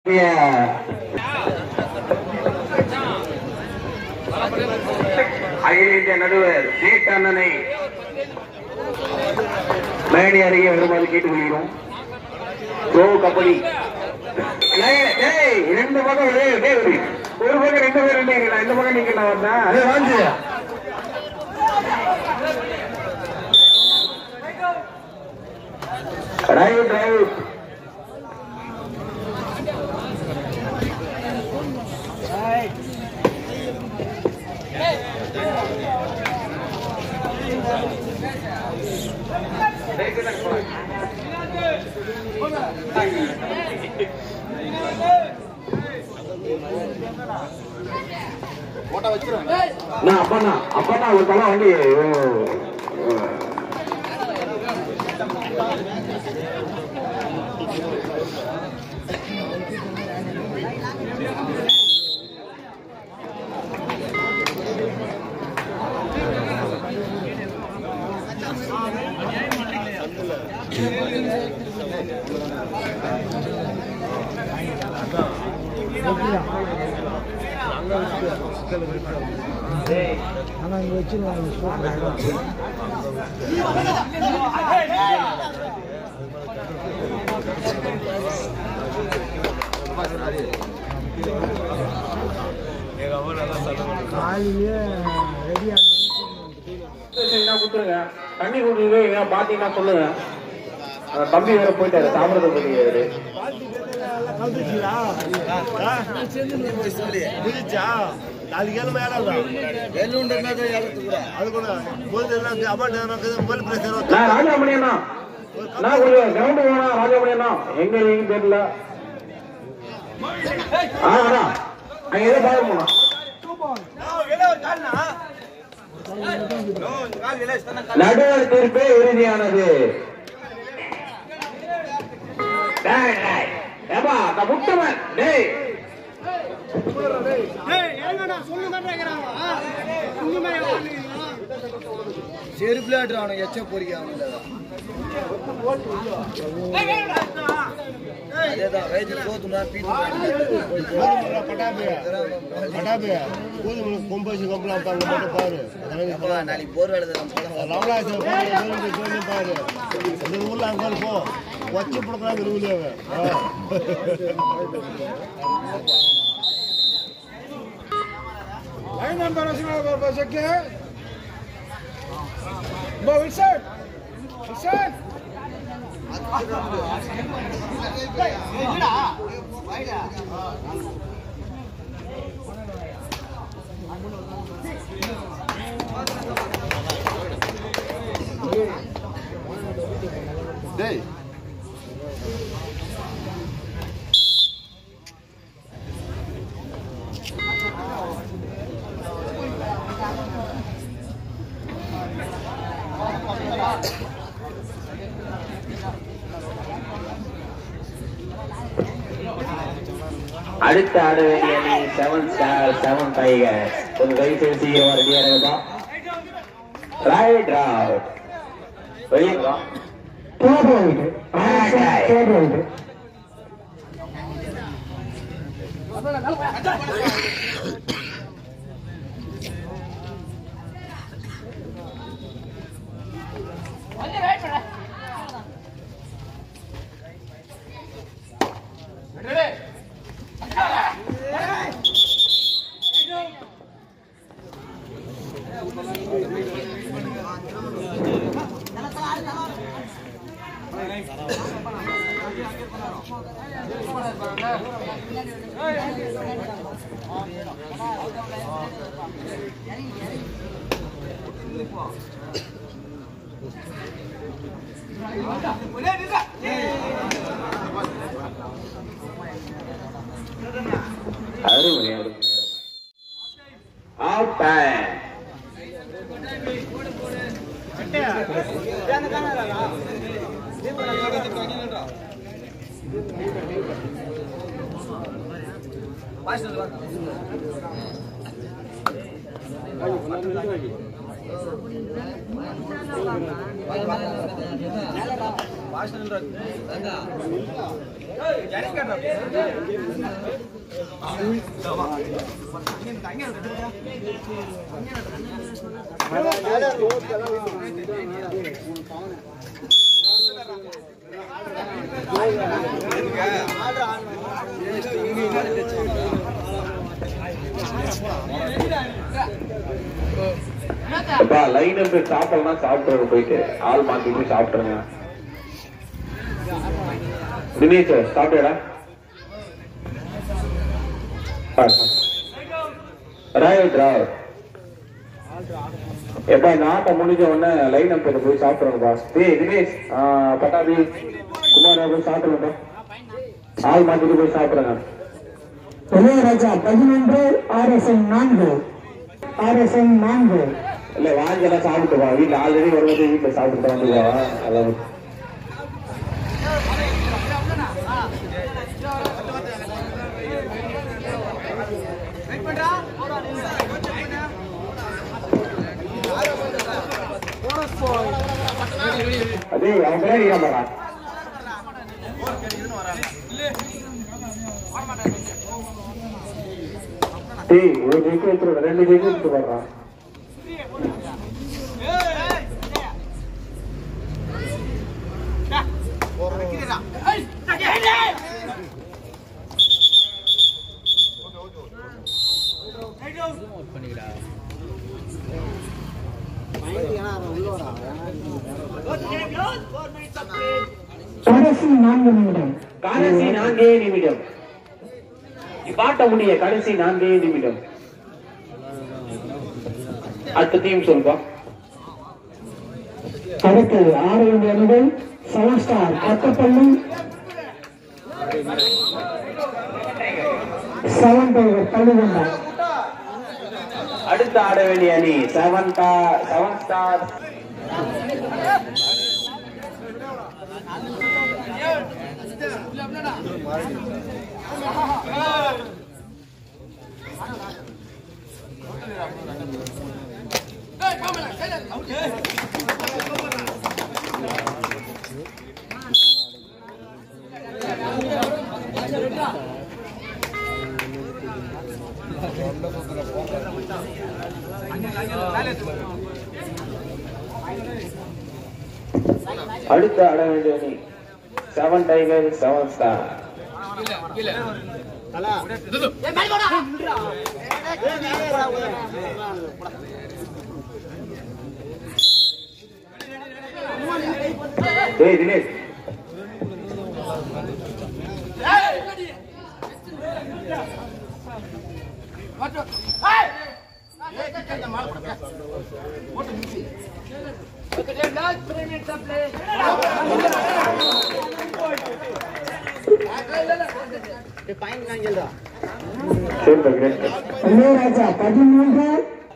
அகில இந்திய நடுவர் சேட் அண்ணனை மேடை அருகே வருமாறு கேட்டுக்கொள்கிறோம் ப்ரோ கபடி ஏய், ஏய், ரெண்டு பக்கம் ஏய், டேய், ஒரு பக்கம் ரெண்டு பேர் இருந்தீங்களா இந்த பக்கம் நீங்க நான் வந்தேன் அது வாஞ்சு ரைட் ரைட் நான் அப்பண்ணா அப்பண்ணா ஒரு தலை வண்டி ஓ, ஓ. ஆனா இங்க வச்சிருவாங்க சூப்பர் காலையிலேயே ரெடியான என்ன கொடுத்துருங்க தண்ணி கொடுத்துருங்க பாத்தீங்கன்னா சொல்லுங்க அந்த தம்பி வேற போயிட்டாரு சாப்பிடறது போயிருக்காரு முடிச்சா நாளைக்கு ஏழு மேடம் அது கூட போது அமௌண்ட் மொபைல் பிரச்சனை நான் ராஜாமணி அண்ணா நான் ஒரு கிரவுண்ட் வேணாம் ராஜாமணி அண்ணா எங்க எங்க தெரியல ஆ அண்ணா அங்க ஏதோ பாருங்க போனா நடுவர் தீர்ப்பே இறுதியானது டேய், டேய். ஏப்பா, அந்த முட்டவன், டேய். செருப்புல ஆடுறான் எச்ச பொறிக்க அவனுக்கு அதேதான் வயிற்று போத்துனா பட்டாபையா பட்டாபையா கோதுமை கொம்பசி கொம்பலாம் பாருங்க மட்டும் பாரு அதெல்லாம் நாளைக்கு போர் வேலை நம்ம ராமலாசன் சொல்லி சொல்லி பாரு இந்த ஊர்ல அங்க போ வச்சு கொடுக்குறாங்க ஊர்ல Line number national Basake. Bo Wilson. Wilson. டேய் அடுத்த ஆட வேண்டிய அணி செவன் ஸ்டார் செவன் டைகர்ஸ் கொஞ்சம் தயவு செய்து சீக்கிரமா ரெடியா இருக்கா ரைட் அவுட் வெளியே வா அருமை அருமை அவுட் டைம் அப்பா லைன் இருந்து சாப்பிடலாம் சாப்பிட்டு போயிட்டு ஆள் மாத்தி போய் சாப்பிட்டுருங்க தினேஷ் சாப்பிட்டா ராயத் ராவ் எப்பா இந்த ஆட்டம் முடிஞ்ச உடனே லைன் நம்பர் போய் சாப்பிடுறோங்கப்பா டேய் தினேஷ் ஆ, பட்டாபி குமார் போய் சாப்பிடுங்கப்பா ஆள் மாத்திட்டு போய் சாப்பிடுங்க இளையராஜா பதினொன்று ஆர்எஸ்என் நான்கு ஆர்எஸ்என் நான்கு இல்ல வாங்கலாம் சாப்பிட்டு வா வீட்டுல ஆல்ரெடி வரும்போது வீட்டுல சாப்பிட்டு வந்துருவா அதான் அதே அவன் பின்னாடி ஏமாறா டேய் ஒரு ஜெயிக்கு எடுத்துருவா ரெண்டு ஜெயிக்கு எடுத்து வர்றான் கடைசி நான்கு நிமிடம் கடைசி நான்கே நிமிடம் இப்பாட்ட முடிய கடைசி நான்கே நிமிடம் அடுத்ததையும் சொல்பா அடுத்து ஆறு அணிகள் seven star Kothapalli seven tiger Pallikonda அடுத்து ஆட வேண்டிய அணி செவன் செவன் ஸ்டார் அடுத்து ஆட வேண்டிய அணி செவன் டைகர் செவன் ஸ்டார் ஏய் தினேஷ் சரி கிரேட் இளையராஜா பதிமூன்று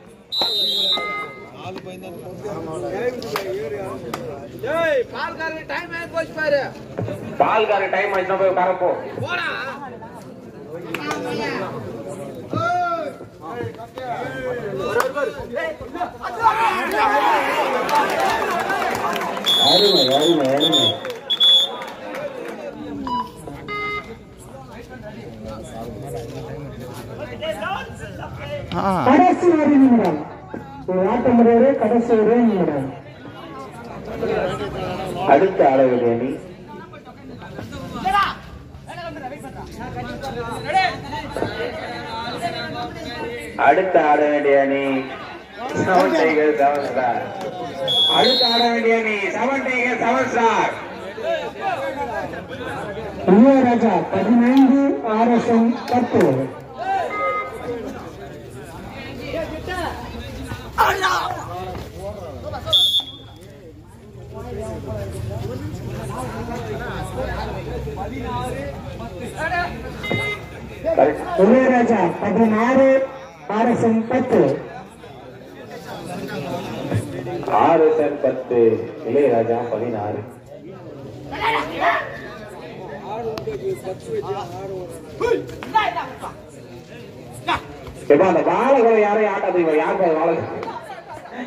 பால்கார டைம் ஆயிடுச்சுனா போய் உட்காரப்போ அருமை அருமை அருமை கடைசி ஒரு நிமிடம் ஒரு ஆட்டம் முறையோடு கடைசி ஒரே நிமிடம் அடுத்து ஆட வேண்டிய அணி அடுத்து ஆட வேண்டிய அணி செவன் டைகர் செவன் ஸ்டார் அடுத்து ஆட வேண்டிய அணி seven tiger seven star Ilaiyaraaja பதினைந்து ஆர்எஸ்என் பத்து கரெக்ட் இளையராஜா பதினாறு ஆர்எஸ்என் பத்து ஆறு சென் பத்து இளையராஜா பதினாறு எப்பா அந்த வாழை கூட யாரையும் ஆட்டாதீங்க யாருக்கு அது வாழை